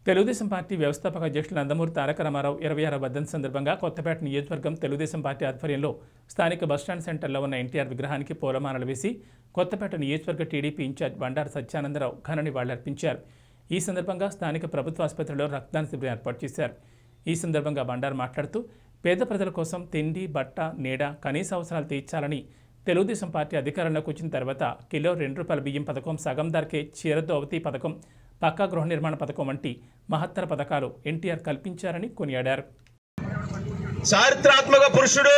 Telugu Desam party వ్యవస్థాపక అధ్యక్షులు నందమూరి తారక రామారావు ఇరవై ఆరవ వర్ధంతి సందర్భంగా కొత్తపేట నియోజకవర్గం తెలుగుదేశం పార్టీ ఆధ్వర్యంలో స్థానిక బస్టాండ్ సెంటర్లో ఉన్న ఎన్టీఆర్ విగ్రహానికి పూలమాలలు వేసి కొత్తపేట నియోజకవర్గ టీడీపీ ఇన్ఛార్జ్ బండారు సత్యానందరావు ఘన నివాళులర్పించారు ఈ సందర్భంగా స్థానిక ప్రభుత్వ ఆసుపత్రిలో రక్తదాన శిబిరం ఏర్పాటు చేశారు ఈ సందర్భంగా బండారు మాట్లాడుతూ పేద ప్రజల కోసం తిండి బట్ట నీడ కనీస అవసరాలు తీర్చాలని తెలుగుదేశం పార్టీ అధికారంలోకి వచ్చిన తర్వాత కిలో రెండు రూపాయల బియ్యం పథకం సగం ధరకే చీరదోవతి పథకం పక్కా గృహ నిర్మాణ పథకం వంటి మహత్తర పథకాలు ఎన్టీఆర్ కల్పించారని కొనియాడారు చారిత్రాత్మక పురుషుడు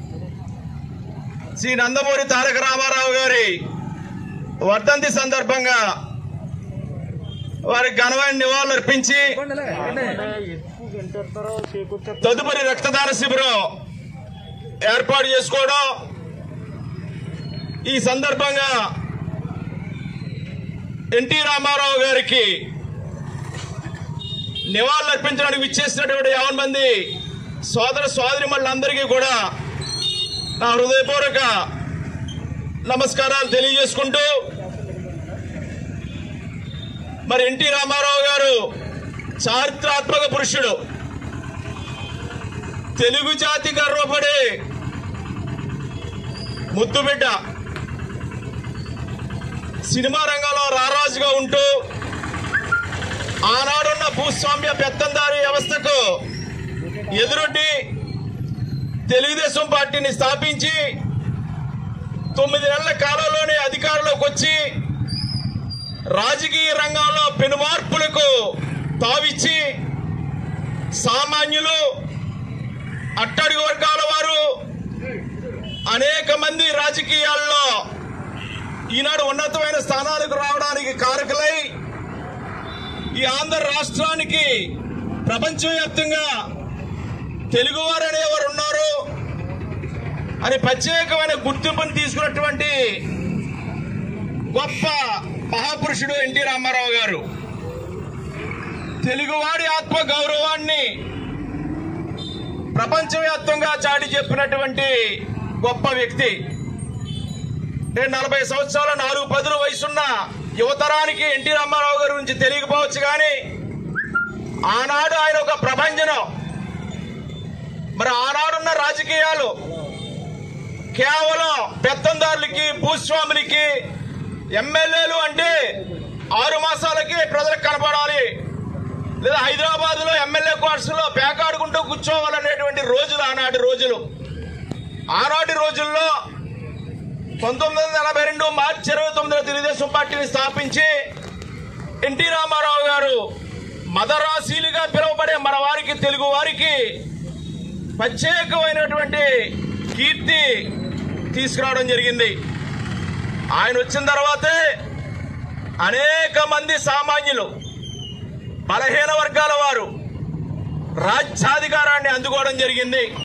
శ్రీ నందమూరి తారక రామారావు గారి వర్ధంతి సందర్భంగా వారికి ఘనమైన నివాళులు అర్పించి తదుపరి రక్తదాన శిబిరం ఏర్పాటు చేసుకోవడం ఈ సందర్భంగా ఎన్టీ రామారావు గారికి నివాళులు అర్పించడానికి విచ్చేసినటువంటి యావన్ మంది సోదర సోదరి మళ్ళందరికీ కూడా నా హృదయపూర్వక నమస్కారాలు తెలియజేసుకుంటూ మరి ఎన్టీ రామారావు గారు చారిత్రాత్మక పురుషుడు తెలుగు జాతి గర్వపడే ముద్దుబిడ్డ సినిమా రంగంలో రారాజుగా ఉంటూ ఆనాడున్న భూస్వామ్య పెత్తందారి వ్యవస్థకు ఎదురొడ్డి తెలుగుదేశం పార్టీని స్థాపించి తొమ్మిది నెలల కాలంలోనే అధికారంలోకి వచ్చి రాజకీయ రంగంలో పెనుమార్పులకు తావిచ్చి సామాన్యులు అట్టడుగు వర్గాల వారు అనేక మంది రాజకీయాల్లో ఈనాడు ఉన్నతమైన స్థానాలకు రావడానికి కారకులై ఈ ఆంధ్ర రాష్ట్రానికి ప్రపంచవ్యాప్తంగా తెలుగువారు అనేవారు ఉన్నారు అని ప్రత్యేకమైన గుర్తింపును తీసుకున్నటువంటి గొప్ప మహాపురుషుడు ఎన్టీ రామారావు గారు తెలుగువాడి ఆత్మ గౌరవాన్ని ప్రపంచవ్యాప్తంగా చాటి చెప్పినటువంటి గొప్ప వ్యక్తి నేను నలభై సంవత్సరాల నాలుగు పదుల వయసున్న యువతరానికి ఎన్టీ రామారావు గారి గురించి తెలియకపోవచ్చు కానీ ఆనాడు ఆయన ఒక ప్రభంజనం మరి ఆనాడున్న రాజకీయాలు కేవలం పెత్తందారులకి భూస్వాములకి ఎమ్మెల్యేలు అంటే ఆరు మాసాలకి ప్రజలకు కనపడాలి లేదా హైదరాబాద్ లో ఎమ్మెల్యే క్వార్టర్స్ లో పేకాడుకుంటూ కూర్చోవాలనేటువంటి రోజులు ఆనాటి రోజులు ఆనాటి రోజుల్లో పంతొమ్మిది వందల నలభై రెండు మార్చి ఇరవై తొమ్మిదిలో తెలుగుదేశం పార్టీని స్థాపించి ఎన్టీ రామారావు గారు మదరాశీలుగా పిలువబడే మన వారికి తెలుగు వారికి ప్రత్యేకమైనటువంటి కీర్తి తీసుకురావడం జరిగింది ఆయన వచ్చిన తర్వాతే అనేక మంది సామాన్యులు బలహీన వర్గాల వారు రాజ్యాధికారాన్ని అందుకోవడం జరిగింది